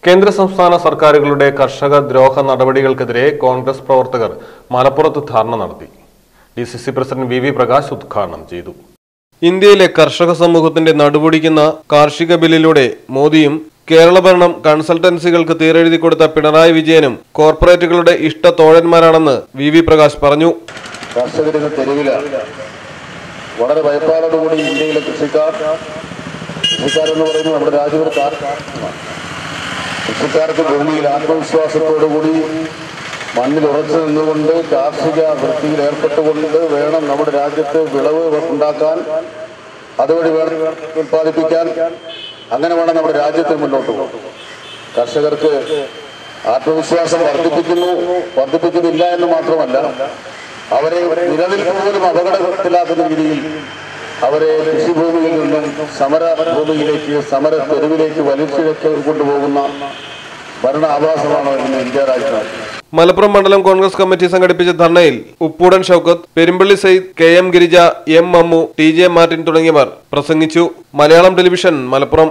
കേന്ദ്ര സംസ്ഥാന സർക്കാരുകളുടെ കർഷക ദ്രോഹ നടപടികൾക്കെതിരെ കോൺഗ്രസ് പ്രവർത്തകർ മലപ്പുറത്ത് ധർണ നടത്തി D C C president V V Prakash ഉദ്ഘാടനം ചെയ്തു ഇന്ത്യയിലെ കർഷക സമൂഹത്തിന്റെ നടുപൊടിക്കുന്ന കാർഷിക ബില്ലിലൂടെ മോദിയും കേരള ഭരണം കൺസൾട്ടൻസികൾക്ക് തീരെഴുതി കൊടുത്ത പിണറായി വിജയനും കോർപ്പറേറ്റുകളുടെ ഇഷ്ട തോഴന്മാരാണെന്ന് വി വി പ്രകാശ് പറഞ്ഞു കർഷകരിന്ന് തെരുവിലാണ് വളരെ ഭയപ്പാടോടുകൂടി ഇന്ത്യയിലെ കൃഷിക്കാർ കൃഷിക്കാരെന്ന് പറയുന്നത് നമ്മുടെ രാജ്യം ഒരു കാർഷികമാണ് കൃഷിക്കാർക്ക് ഭൂമിയിൽ ആത്മവിശ്വാസത്തോടുകൂടി മണ്ണിൽ ഉറച്ചു നിന്നുകൊണ്ട് കാർഷിക വൃത്തിയിൽ ഏർപ്പെട്ടുകൊണ്ട് വേണം നമ്മുടെ രാജ്യത്ത് വിളവ് ഉണ്ടാക്കാൻ അതുവഴി വേണം ഉത്പാദിപ്പിക്കാൻ അങ്ങനെ വേണം നമ്മുടെ രാജ്യത്തിന് മുന്നോട്ട് പോകും കർഷകർക്ക് ആത്മവിശ്വാസം വർദ്ധിപ്പിക്കുന്നു വർദ്ധിപ്പിക്കുന്നില്ല എന്ന് മാത്രമല്ല അവരെ നിലനിൽപ്പ് പോലും അപകടത്തിലാക്കുന്ന രീതിയിൽ അവരെ കൃഷിഭൂമിയിൽ നിന്നും സമര ഭൂമിയിലേക്ക് സമര തെരുവിലേക്ക് വലിച്ചിഴക്ക് കൊണ്ടുപോകുന്ന ഭരണ ആവാസമാണ് ഇന്ന് ഇന്ത്യ രാജ്യം മലപ്പുറം മണ്ഡലം കോൺഗ്രസ് കമ്മിറ്റി സംഘടിപ്പിച്ച ധർണയിൽ Uppoodan Shoukath Perumpally Sayyid K M Girija M Mammu T J Martin തുടങ്ങിയവർ പ്രസംഗിച്ചു Malayalam television Malappuram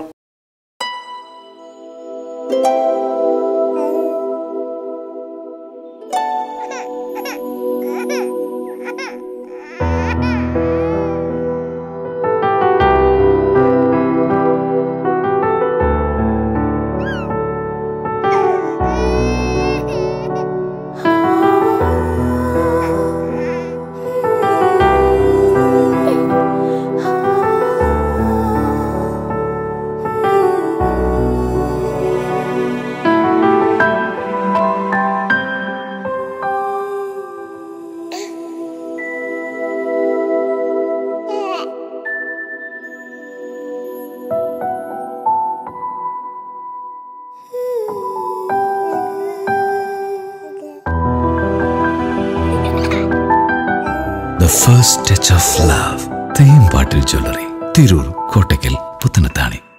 The first touch of love. Thembattil jewellery Tirur Kottakkal Puthanathani